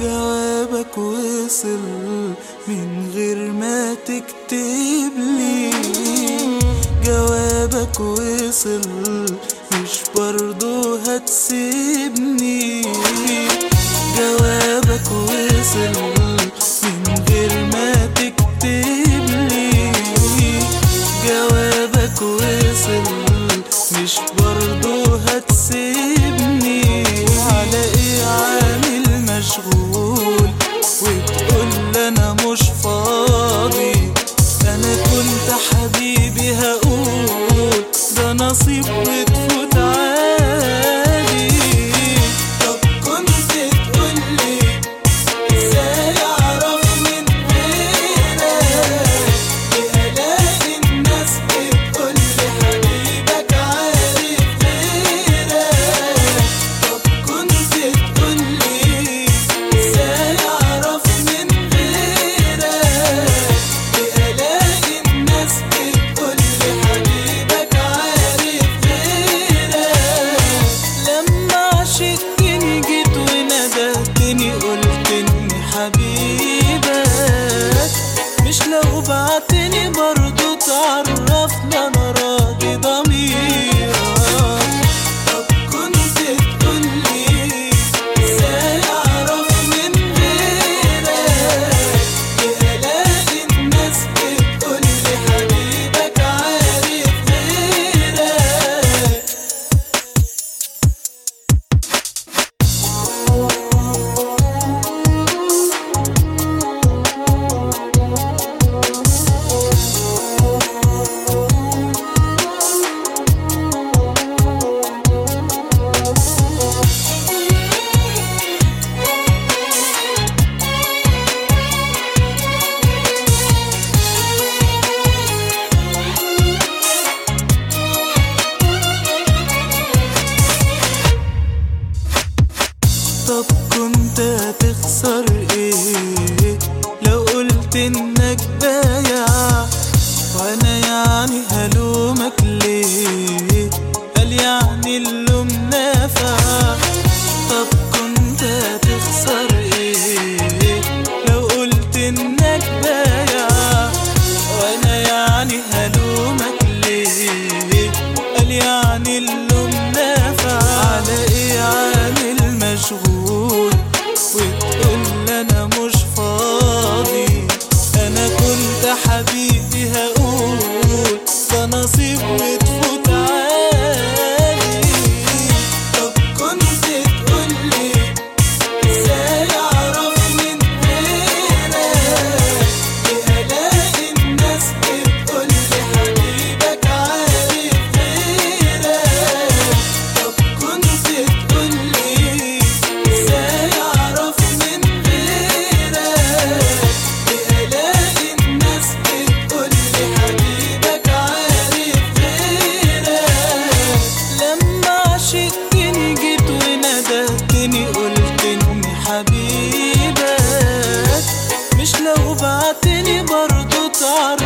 جوابك وصل من غير ما تكتب لي جوابك وصل مش برضو هتسيبني جوابك وصل من غير ما تكتب لي جوابك وصل مش برضو هتسيبني على ايه عامل مشغول وتقول انا مش فاضي انا كنت حبيبي هقول ده نصيب وتفوت عادي طب كنت تقولي ازاي اعرف من غيرك الاقي الناس بتقولي حبيبك عارف غيرك طب كنت تقولي ازاي اعرف من غيرك الاقي الناس بتقولي حبيبك عارف غيرك لما عشقتني جيت وندهتني قلت اني حبيبك مش لو بعتني برضو تعرفني انا راضي ضميرك طب كنت تقولي ازاي اعرف من غيرك الاقي الناس بتقولي حبيبك عارف غيرك طب كنت هتخسر ايه لو قلت انك بايع وانا يعني هلومك ليه قال يعني اللوم نافع طب كنت هتخسر ايه لو قلت انك بايع وانا يعني هلومك ليه قال يعني اللوم نافع على ايه عامل مشغول وتقول انا مش فاضي انا كنت حبيبي هقول ده نصيب وتفوت عادي طب كنت تقولي ازاي اعرف من غيرك الاقي الناس بتقولي حبيبك عارف غيرك طب كنت تقولي ازاي اعرف من غيرك الاقي الناس بتقولي حبيبك عارف غيرك لما عشقتني جيت وندهتني قلت اني حبيبك مش لو بعتني برضو تعرف